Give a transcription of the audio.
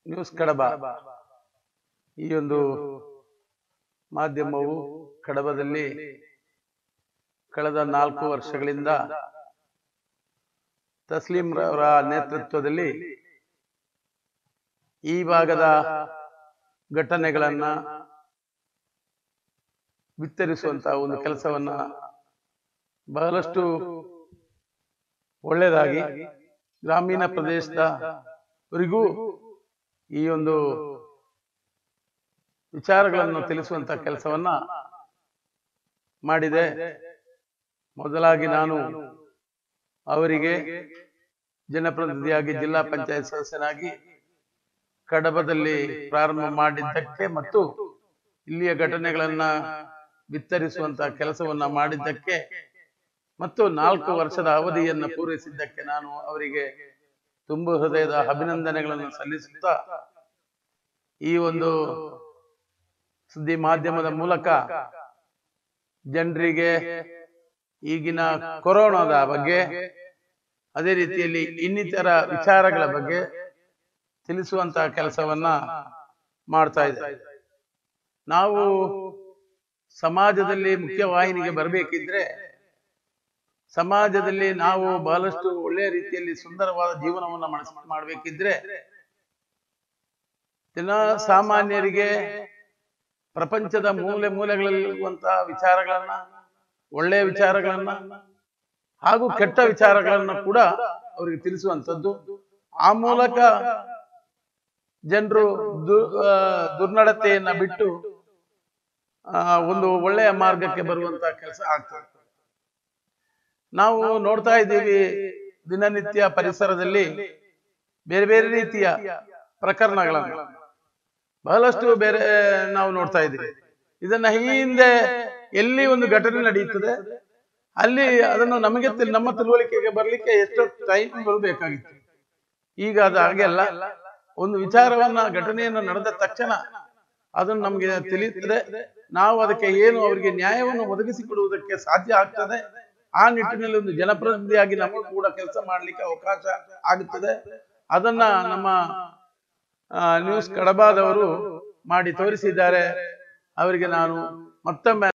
news ಕಡಬ ಈ ಒಂದು ಮಾಧ್ಯಮವು ಕಡಬದಲ್ಲಿ ಕಳೆದ ನಾಲ್ಕು ವರ್ಷಗಳಿಂದ ತಸ್ಲೀಂ ರವರ ನೇತೃತ್ವದಲ್ಲಿ ಈ ಭಾಗದ ಘಟನೆಗಳನ್ನ ಬಿತ್ತರಿಸುವಂತಹ ಒಂದು ಕೆಲಸವನ್ನ ಬಹಳಷ್ಟು ಒಳ್ಳೆಯದಾಗಿ ಗ್ರಾಮೀಣ ಪ್ರದೇಶದವರಿಗೂ ಈ ಒಂದು ವಿಚಾರಗಳನ್ನು ತಿಳಿಸುವಂತ ಕೆಲಸವನ್ನ ಮಾಡಿದೆ ಮೊದಲಾಗಿ ನಾನು ಅವರಿಗೆ ಜನಪ್ರತಿನಿಧಿಯಾಗಿ ಜಿಲ್ಲಾ ಪಂಚಾಯತ್ ಸದಸ್ಯನಾಗಿ ಕಡಬದಲ್ಲಿ ಪ್ರಾರಂಭ ಮಾಡಿದ್ದಕ್ಕೆ ಮತ್ತು ಇಲ್ಲಿಯ ಘಟನೆಗಳನ್ನ ಬಿತ್ತರಿಸುವಂತ ಕೆಲಸವನ್ನ ಮಾಡಿದ್ದಕ್ಕೆ ಮತ್ತು ನಾಲ್ಕು ವರ್ಷದ ಅವಧಿಯನ್ನ ಪೂರೈಸಿದ್ದಕ್ಕೆ ನಾನು ಅವರಿಗೆ ತುಂಬು ಹೃದಯದ ಅಭಿನಂದನೆಗಳನ್ನು ಸಲ್ಲಿಸುತ್ತಾ ಈ ಒಂದು ಸುದ್ದಿ ಮಾಧ್ಯಮದ ಮೂಲಕ ಜನರಿಗೆ ಈಗಿನ ಕೊರೋನಾದ ಬಗ್ಗೆ ಅದೇ ರೀತಿಯಲ್ಲಿ ಇನ್ನಿತರ ವಿಚಾರಗಳ ಬಗ್ಗೆ ತಿಳಿಸುವಂತಹ ಕೆಲಸವನ್ನ ಮಾಡ್ತಾ ಇದೆ ನಾವು ಸಮಾಜದಲ್ಲಿ ಮುಖ್ಯವಾಹಿನಿಗೆ ಬರಬೇಕಿದ್ರೆ ಸಮಾಜದಲ್ಲಿ ನಾವು ಬಹಳಷ್ಟು ಒಳ್ಳೆಯ ರೀತಿಯಲ್ಲಿ ಸುಂದರವಾದ ಜೀವನವನ್ನ ಮನಸ್- ಮಾಡಬೇಕಿದ್ರೆ ಜನ ಸಾಮಾನ್ಯರಿಗೆ ಪ್ರಪಂಚದ ಮೂಲೆ ಮೂಲೆಗಳಲ್ಲಿರುವಂತಹ ವಿಚಾರಗಳನ್ನ ಒಳ್ಳೆಯ ವಿಚಾರಗಳನ್ನ ಹಾಗೂ ಕೆಟ್ಟ ವಿಚಾರಗಳನ್ನ ಕೂಡ ಅವರಿಗೆ ತಿಳಿಸುವಂಥದ್ದು ಆ ಮೂಲಕ ಜನರು ದು- ಆ, ದುರ್ನಡತೆಯನ್ನ ಬಿಟ್ಟು ಆ, ಒಂದು ಒಳ್ಳೆಯ ಮಾರ್ಗಕ್ಕೆ ಬರುವಂತಹ ಕೆಲಸ ಆಗ್ತದೆ ನಾವು ನೋಡ್ತಾ ಇದ್ದೀವಿ ದಿನನಿತ್ಯ ಪರಿಸರದಲ್ಲಿ ಬೇರೆ ಬೇರೆ ರೀತಿಯ ಪ್ರಕರಣಗಳನ್ನು ಬಹಳಷ್ಟು ಬೇರೆ ನಾವು ನೋಡ್ತಾ ಇದ್ದೀವಿ ಇದನ್ನ ಹಿಂದೆ ಎಲ್ಲಿ ಒಂದು ಘಟನೆ ನಡೆಯುತ್ತದೆ ಅಲ್ಲಿ ಅದನ್ನು ನಮಗೆ ತಿಳ್- ನಮ್ಮ ತಿಳುವಳಿಕೆಗೆ ಬರ್ಲಿಕ್ಕೆ ಎಷ್ಟು ಟೈಮ್ಗಳು ಬೇಕಾಗಿತ್ತು ಈಗ ಅದು ಹಾಗೆ ಅಲ್ಲ ಒಂದು ವಿಚಾರವನ್ನ ಘಟನೆಯನ್ನು ನಡೆದ ತಕ್ಷಣ ಅದನ್ನು ನಮಗೆ ತಿಳಿಯುತ್ತದೆ ನಾವು ಅದಕ್ಕೆ ಏನು ಅವರಿಗೆ ನ್ಯಾಯವನ್ನು ಒದಗಿಸಿಕೊಡುವುದಕ್ಕೆ ಸಾಧ್ಯ ಆಗ್ತದೆ ಆ ನಿಟ್ಟಿನಲ್ಲಿ ಒಂದು ಜನಪ್ರತಿನಿಧಿಯಾಗಿ ನಮಗೂ ಕೂಡ ಕೆಲಸ ಮಾಡಲಿಕ್ಕೆ ಅವಕಾಶ ಆಗುತ್ತದೆ ಅದನ್ನ ನಮ್ಮ ಆ, ನ್ಯೂಸ್ ಕಡಬಾದವರು ಮಾಡಿ ತೋರಿಸಿದ್ದಾರೆ ಅವರಿಗೆ ನಾನು ಮತ್ತೊಮ್ಮೆ